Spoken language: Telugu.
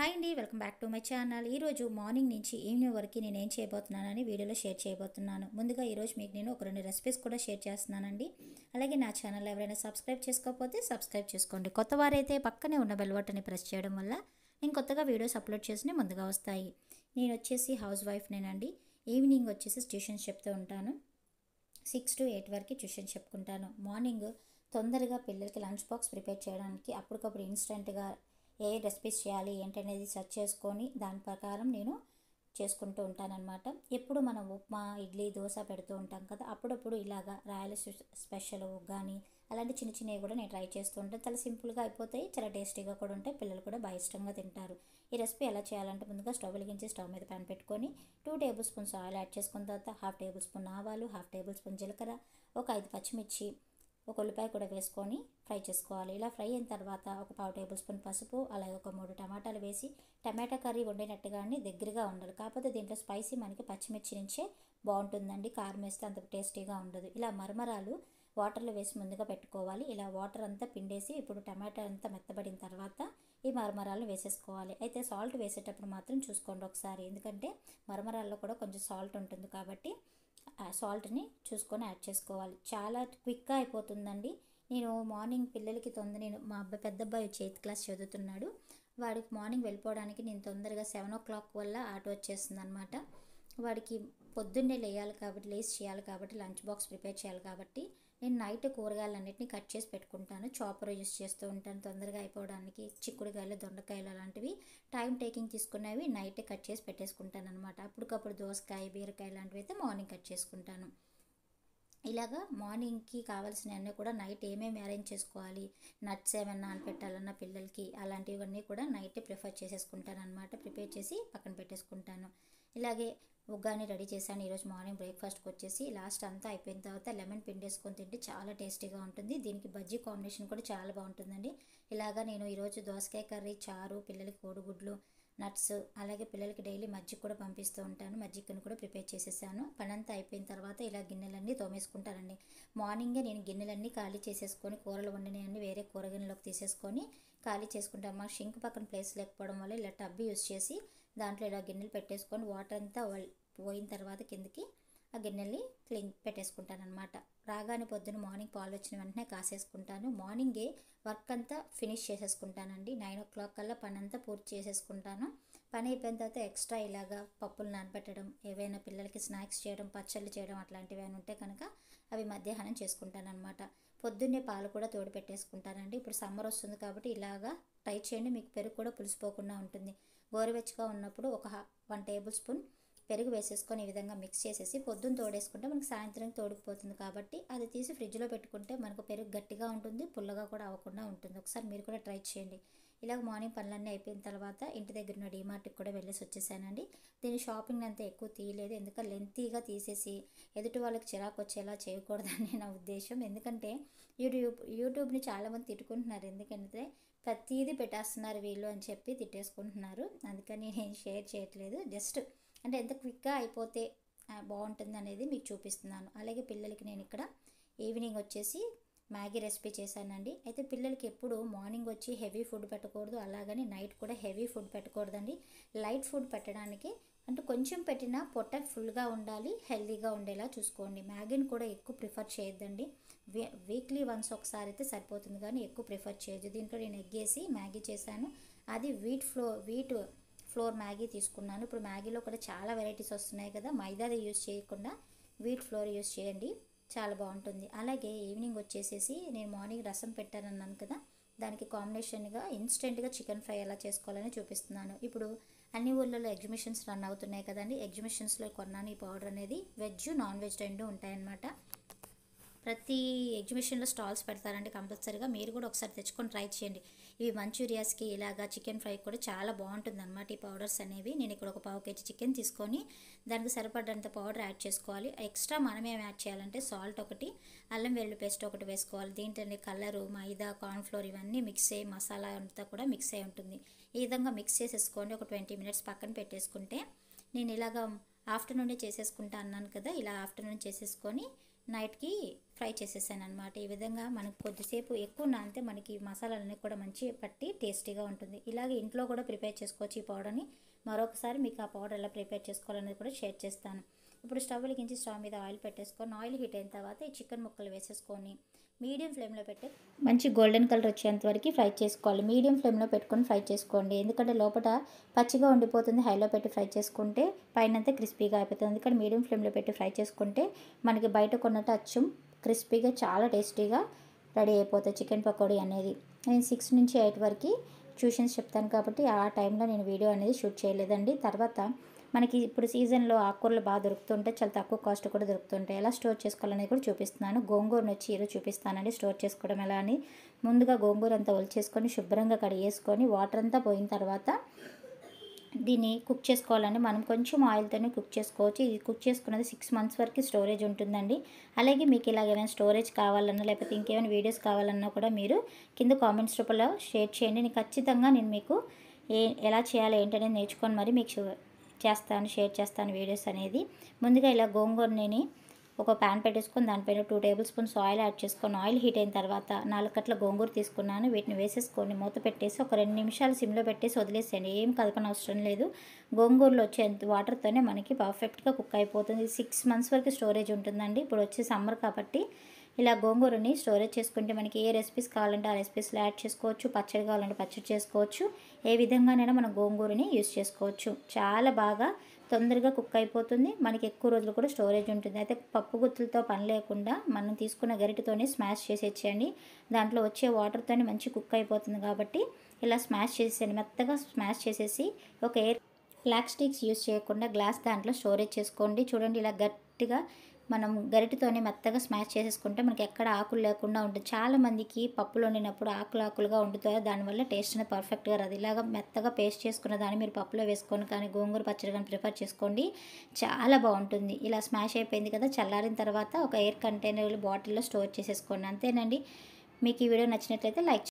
హాయ్ అండి welcome back to my channel ఈరోజు మార్నింగ్ నుంచి ఈవినింగ్ వరకు నేను ఏం చేయబోతున్నానని వీడియోలో షేర్ చేయబోతున్నాను ముందుగా ఈరోజు మీకు నేను ఒక రెండు రెసిపీస్ కూడా షేర్ చేస్తున్నానండి అలాగే నా ఛానల్ ఎవరైనా సబ్స్క్రైబ్ చేసుకోకపోతే సబ్స్క్రైబ్ చేసుకోండి కొత్త వారైతే పక్కనే ఉన్న బెల్ బటన్ని ప్రెస్ చేయడం వల్ల నేను కొత్తగా వీడియోస్ అప్లోడ్ చేసి ముందుగా వస్తాయి నేను వచ్చేసి హౌస్ వైఫ్నేనండి ఈవినింగ్ వచ్చేసి ట్యూషన్స్ చెప్తూ ఉంటాను సిక్స్ టు ఎయిట్ వరకు ట్యూషన్ చెప్పుకుంటాను మార్నింగ్ తొందరగా పిల్లలకి లంచ్ బాక్స్ ప్రిపేర్ చేయడానికి అప్పటికప్పుడు ఇన్స్టెంట్గా ఏ రెసిపీస్ చేయాలి ఏంటనేది సెర్చ్ చేసుకొని దాని ప్రకారం నేను చేసుకుంటూ ఉంటానన్నమాట ఎప్పుడు మనం ఉప్మా ఇడ్లీ దోశ పెడుతూ ఉంటాం కదా అప్పుడప్పుడు ఇలాగా రాయల స్పెషల్ కానీ అలాంటి చిన్న చిన్నవి కూడా నేను ట్రై చేస్తూ ఉంటాను చాలా సింపుల్గా అయిపోతాయి చాలా టేస్టీగా కూడా ఉంటాయి పిల్లలు కూడా బాగా ఇష్టంగా తింటారు ఈ రెసిపీ ఎలా చేయాలంటే ముందుగా స్టవ్ వెలిగించి స్టవ్ మీద ప్యాన్ పెట్టుకొని two tablespoons oil add చేసుకున్న తర్వాత హాఫ్ టేబుల్ స్పూన్ ఆవాలు హాఫ్ టేబుల్ స్పూన్ జీలకర్ర ఒక ఐదు పచ్చిమిర్చి ఒక ఉల్లిపాయ కూడా వేసుకొని ఫ్రై చేసుకోవాలి ఇలా ఫ్రై అయిన తర్వాత ఒక పావు టేబుల్ స్పూన్ పసుపు అలాగే ఒక మూడు టమాటాలు వేసి టమాటా కర్రీ వండినట్టుగానే దగ్గరగా ఉండాలి కాకపోతే దీంట్లో స్పైసీ మనకి పచ్చిమిర్చి నుంచే బాగుంటుందండి కారం వేస్తే అంత టేస్టీగా ఉండదు ఇలా మరమరాలు వాటర్లో వేసి ముందుగా పెట్టుకోవాలి ఇలా వాటర్ అంతా పిండేసి ఇప్పుడు టమాటా అంతా మెత్తబడిన తర్వాత ఈ మరమరాలు వేసేసుకోవాలి అయితే సాల్ట్ వేసేటప్పుడు మాత్రం చూసుకోండి ఒకసారి ఎందుకంటే మరమరాల్లో కూడా కొంచెం సాల్ట్ ఉంటుంది కాబట్టి ఆ సాల్ట్ని చూసుకొని యాడ్ చేసుకోవాలి చాలా క్విక్గా అయిపోతుందండి నేను మార్నింగ్ పిల్లలకి తొందర నేను మా అబ్బాయి పెద్ద అబ్బాయి వచ్చి ఎయిత్ క్లాస్ చదువుతున్నాడు వాడికి మార్నింగ్ వెళ్ళిపోవడానికి నేను తొందరగా సెవెన్ ఓ క్లాక్ వల్ల ఆటో వచ్చేస్తుంది అనమాట వాడికి పొద్దున్నే లేయాలి కాబట్టి లేచి చేయాలి కాబట్టి లంచ్ బాక్స్ ప్రిపేర్ చేయాలి కాబట్టి నేను నైట్ కూరగాయలన్నింటినీ కట్ చేసి పెట్టుకుంటాను చాపర్ యూజ్ చేస్తూ ఉంటాను తొందరగా అయిపోవడానికి చిక్కుడుకాయలు దొండకాయలు అలాంటివి టైం టేకింగ్ తీసుకునేవి నైట్ కట్ చేసి పెట్టేసుకుంటాను అనమాట అప్పటికప్పుడు దోసకాయ బీరకాయ లాంటివి అయితే మార్నింగ్ కట్ చేసుకుంటాను ఇలాగా మార్నింగ్కి కావాల్సినవన్నీ కూడా నైట్ ఏమేమి అరేంజ్ చేసుకోవాలి నట్స్ ఏమైనా నానపెట్టాలన్న పిల్లలకి అలాంటివన్నీ కూడా నైట్ ప్రిఫర్ చేసేసుకుంటాను అనమాట ప్రిపేర్ చేసి పక్కన పెట్టేసుకుంటాను ఇలాగే ఉగ్గాని రెడీ చేశాను ఈరోజు మార్నింగ్ బ్రేక్ఫాస్ట్కి వచ్చేసి లాస్ట్ అంతా అయిపోయిన తర్వాత లెమన్ పిండేసుకొని తింటే చాలా టేస్టీగా ఉంటుంది దీనికి బజ్జీ కాంబినేషన్ కూడా చాలా బాగుంటుందండి ఇలాగా నేను ఈరోజు దోసకాయ కర్రీ చారు పిల్లలకి కోడిగుడ్లు నట్స్ అలాగే పిల్లలకి డైలీ మజ్జిగ కూడా పంపిస్తూ ఉంటాను మజ్జిగను కూడా ప్రిపేర్ చేసేసాను పనంతా అయిపోయిన తర్వాత ఇలా గిన్నెలన్నీ తోమేసుకుంటానండి మార్నింగే నేను గిన్నెలన్నీ ఖాళీ చేసేసుకొని కూరలు వండినవన్నీ వేరే కూర గిన్నెలోకి తీసేసుకొని ఖాళీ చేసుకుంటాను మా షింక్ పక్కన ప్లేస్ లేకపోవడం వల్ల ఇలా టబ్బి యూస్ చేసి దాంట్లో ఇలా గిన్నెలు పెట్టేసుకొని వాటర్ అంతా పోయిన తర్వాత కిందకి ఆ గిన్నెల్ని క్లీన్ పెట్టేసుకుంటాను అనమాట రాగానే పొద్దున మార్నింగ్ పాలు వచ్చిన వెంటనే కాసేసుకుంటాను మార్నింగే వర్క్ అంతా ఫినిష్ చేసేసుకుంటానండి నైన్ ఓ క్లాక్ కల్లా పని అంతా పూర్తి చేసేసుకుంటాను పని అయిపోయిన తర్వాత ఎక్స్ట్రా ఇలాగా పప్పులు నానబెట్టడం ఏవైనా పిల్లలకి స్నాక్స్ చేయడం పచ్చళ్ళు చేయడం అట్లాంటివి ఏమైనా ఉంటే కనుక అవి మధ్యాహ్నం చేసుకుంటాను అనమాట పొద్దున్నే పాలు కూడా తోడు పెట్టేసుకుంటానండి ఇప్పుడు సమ్మర్ వస్తుంది కాబట్టి ఇలాగా ట్రై చేయండి మీకు పెరుగు కూడా పులిసిపోకుండా ఉంటుంది గోరువెచ్చగా ఉన్నప్పుడు ఒక వన్ టేబుల్ స్పూన్ పెరుగు వేసేసుకొని ఈ విధంగా మిక్స్ చేసేసి పొద్దున్న తోడేసుకుంటే మనకి సాయంత్రం తోడుకుపోతుంది కాబట్టి అది తీసి ఫ్రిడ్జ్లో పెట్టుకుంటే మనకు పెరుగు గట్టిగా ఉంటుంది పుల్లగా కూడా అవ్వకుండా ఉంటుంది ఒకసారి మీరు కూడా ట్రై చేయండి ఇలాగ మార్నింగ్ పనులన్నీ అయిపోయిన తర్వాత ఇంటి దగ్గర ఉన్న డీమార్ట్కి కూడా వెళ్ళేసి వచ్చేసానండి దీని షాపింగ్ అంతా ఎక్కువ తీయలేదు ఎందుకంటే లెంతీగా తీసేసి ఎదుటి వాళ్ళకి చిరాకు వచ్చేలా చేయకూడదని నా ఉద్దేశం ఎందుకంటే యూట్యూబ్ యూట్యూబ్ని చాలామంది తిట్టుకుంటున్నారు ఎందుకంటే ప్రతిదీ పెట్టేస్తున్నారు వీళ్ళు అని చెప్పి తిట్టేసుకుంటున్నారు అందుకని నేను షేర్ చేయట్లేదు జస్ట్ అంటే ఎంత క్విక్గా అయిపోతే బాగుంటుంది అనేది మీకు చూపిస్తున్నాను అలాగే పిల్లలకి నేను ఇక్కడ ఈవినింగ్ వచ్చేసి మ్యాగీ రెసిపీ చేశానండి అయితే పిల్లలకి ఎప్పుడు మార్నింగ్ వచ్చి హెవీ ఫుడ్ పెట్టకూడదు అలాగని నైట్ కూడా హెవీ ఫుడ్ పెట్టకూడదండి లైట్ ఫుడ్ పెట్టడానికి అంటే కొంచెం పెట్టినా పొట్ట ఫుల్గా ఉండాలి హెల్తీగా ఉండేలా చూసుకోండి మ్యాగీని కూడా ఎక్కువ ప్రిఫర్ చేయొద్దండి వీక్లీ వన్స్ ఒకసారి అయితే సరిపోతుంది కానీ ఎక్కువ ప్రిఫర్ చేయొద్దు దీంట్లో నేను ఎగ్ వేసి మ్యాగీ చేశాను అది wheat flour wheat flour Maggi తీసుకున్నాను ఇప్పుడు మ్యాగీలో కూడా చాలా వెరైటీస్ వస్తున్నాయి కదా మైదాది యూజ్ చేయకుండా వీట్ ఫ్లోర్ యూజ్ చేయండి చాలా బాగుంటుంది అలాగే ఈవినింగ్ వచ్చేసేసి నేను మార్నింగ్ రసం పెట్టానన్నాను కదా దానికి కాంబినేషన్గా ఇన్స్టెంట్గా చికెన్ ఫ్రై ఎలా చేసుకోవాలని చూపిస్తున్నాను ఇప్పుడు అన్ని ఊళ్ళలో ఎగ్జిబిషన్స్ రన్ అవుతున్నాయి కదండి ఎగ్జిబిషన్స్లో కొన్నాను ఈ పౌడర్ అనేది వెజ్ నాన్ వెజ్ రెండు ఉంటాయన్నమాట ప్రతి ఎగ్జిబిషన్లో స్టాల్స్ పెడతారండి కంపల్సరీగా మీరు కూడా ఒకసారి తెచ్చుకొని ట్రై చేయండి ఇవి మంచూరియాస్కి ఇలాగా చికెన్ ఫ్రై కూడా చాలా బాగుంటుంది అనమాట ఈ పౌడర్స్ అనేవి నేను ఇక్కడ ఒక పావు కేజీ చికెన్ తీసుకొని దానికి సరిపడంత పౌడర్ యాడ్ చేసుకోవాలి ఎక్స్ట్రా మనం ఏం యాడ్ చేయాలంటే సాల్ట్ ఒకటి అల్లం వెల్లుల్లి పేస్ట్ ఒకటి వేసుకోవాలి దీంట్లో కలరు మైదా కార్న్ఫ్లోర్ ఇవన్నీ మిక్స్ అయ్యి మసాలా అంతా కూడా మిక్స్ అయి ఉంటుంది ఈ విధంగా మిక్స్ చేసేసుకోండి ఒక ట్వంటీ మినిట్స్ పక్కన పెట్టేసుకుంటే నేను ఇలాగ ఆఫ్టర్నూనే చేసేసుకుంటా అన్నాను కదా ఇలా ఆఫ్టర్నూన్ చేసేసుకొని నైట్కి ఫ్రై చేసేసాను అనమాట ఈ విధంగా మనకు కొద్దిసేపు ఎక్కువ నానితే మనకి మసాలాలన్నీ కూడా మంచి పట్టి టేస్టీగా ఉంటుంది ఇలాగే ఇంట్లో కూడా ప్రిపేర్ చేసుకోవచ్చు ఈ పౌడర్ని మరొకసారి మీకు ఆ పౌడర్ ఎలా ప్రిపేర్ చేసుకోవాలనేది కూడా షేర్ చేస్తాను ఇప్పుడు స్టవ్ వెలిగించి స్టవ్ మీద ఆయిల్ పెట్టేసుకొని ఆయిల్ హీట్ అయిన తర్వాత ఈ చికెన్ ముక్కలు వేసేసుకొని మీడియం ఫ్లేమ్లో పెట్టి మంచి గోల్డెన్ కలర్ వచ్చేంత వరకు ఫ్రై చేసుకోవాలి మీడియం ఫ్లేమ్లో పెట్టుకొని ఫ్రై చేసుకోండి ఎందుకంటే లోపల పచ్చిగా ఉండిపోతుంది హైలో పెట్టి ఫ్రై చేసుకుంటే పైనంతా క్రిస్పీగా అయిపోతుంది ఎందుకంటే మీడియం ఫ్లేమ్లో పెట్టి ఫ్రై చేసుకుంటే మనకి బయట కొన్నట్టు అచ్చం క్రిస్పీగా చాలా టేస్టీగా రెడీ అయిపోతుంది చికెన్ పకోడీ అనేది నేను సిక్స్ నుంచి ఎయిట్ వరకు ట్యూషన్స్ చెప్తాను కాబట్టి ఆ టైంలో నేను వీడియో అనేది షూట్ చేయలేదండి తర్వాత మనకి ఇప్పుడు సీజన్లో ఆకుకూరలు బాగా దొరుకుతుంటాయి చాలా తక్కువ కాస్ట్ కూడా దొరుకుతుంటాయి ఎలా స్టోర్ చేసుకోవాలనేది కూడా చూపిస్తున్నాను గోంగూరను వచ్చి ఈరోజు చూపిస్తానండి స్టోర్ చేసుకోవడం ఎలా అని ముందుగా గోంగూర అంతా ఒలిచేసుకొని శుభ్రంగా కడిగేసుకొని వాటర్ అంతా పోయిన తర్వాత దీన్ని కుక్ చేసుకోవాలండి మనం కొంచెం ఆయిల్తోనే కుక్ చేసుకోవచ్చు ఇది కుక్ చేసుకున్నది సిక్స్ మంత్స్ వరకు స్టోరేజ్ ఉంటుందండి అలాగే మీకు ఇలాగైనా స్టోరేజ్ కావాలన్నా లేకపోతే ఇంకేమైనా వీడియోస్ కావాలన్నా కూడా మీరు కింద కామెంట్స్ రూపంలో షేర్ చేయండి నేను ఖచ్చితంగా నేను మీకు ఏ ఎలా చేయాలి ఏంటనేది నేర్చుకొని మరి మీకు చేస్తాను షేర్ చేస్తాను వీడియోస్ అనేది ముందుగా ఇలా గోంగూరని ఒక ప్యాన్ పెట్టేసుకొని దానిపైన two tablespoons oil add చేసుకొని ఆయిల్ హీట్ అయిన తర్వాత నాలుగు కట్ల గోంగూర తీసుకున్నాను వీటిని వేసేసుకొని మూత పెట్టేసి ఒక రెండు నిమిషాలు సిమ్లో పెట్టేసి వదిలేసేయండి ఏం కలపన అవసరం లేదు గోంగూరలో వచ్చే వాటర్తోనే మనకి పర్ఫెక్ట్గా కుక్ అయిపోతుంది సిక్స్ మంత్స్ వరకు స్టోరేజ్ ఉంటుందండి ఇప్పుడు వచ్చే సమ్మర్ కాబట్టి ఇలా గోంగూరని స్టోరేజ్ చేసుకుంటే మనకి ఏ రెసిపీస్ కావాలంటే ఆ రెసిపీస్లో యాడ్ చేసుకోవచ్చు పచ్చడి కావాలంటే పచ్చడి చేసుకోవచ్చు ఏ విధంగానైనా మనం గోంగూరని యూస్ చేసుకోవచ్చు చాలా బాగా తొందరగా కుక్ అయిపోతుంది మనకి ఎక్కువ రోజులు కూడా స్టోరేజ్ ఉంటుంది అయితే పప్పు గుత్తులతో పని లేకుండా మనం తీసుకున్న గరిటతోనే స్మాష్ చేసేయండి దాంట్లో వచ్చే వాటర్తోనే మంచి కుక్ అయిపోతుంది కాబట్టి ఇలా స్మాష్ చేసేయండి మెత్తగా స్మాష్ చేసేసి ఒక ఎయిర్ ప్లాస్టిక్స్ యూస్ చేయకుండా గ్లాస్ దాంట్లో స్టోరేజ్ చేసుకోండి చూడండి ఇలా గట్టిగా మనం గరిటతోనే మెత్తగా స్మాష్ చేసేసుకుంటే మనకి ఎక్కడ ఆకులు లేకుండా ఉంటుంది చాలా మందికి పప్పులు వండినప్పుడు ఆకులు ఆకులుగా వండుతారు దానివల్ల టేస్ట్ అనేది పర్ఫెక్ట్గా రాదు ఇలాగ మెత్తగా పేస్ట్ చేసుకున్న దాన్ని మీరు పప్పులో వేసుకొని కానీ గోంగూర పచ్చడి కానీ ప్రిఫర్ చేసుకోండి చాలా బాగుంటుంది ఇలా స్మాష్ అయిపోయింది కదా చల్లారిన తర్వాత ఒక ఎయిర్ కంటైనర్ బాటిల్లో స్టోర్ చేసేసుకోండి అంతేనండి మీకు ఈ వీడియో నచ్చినట్లయితే లైక్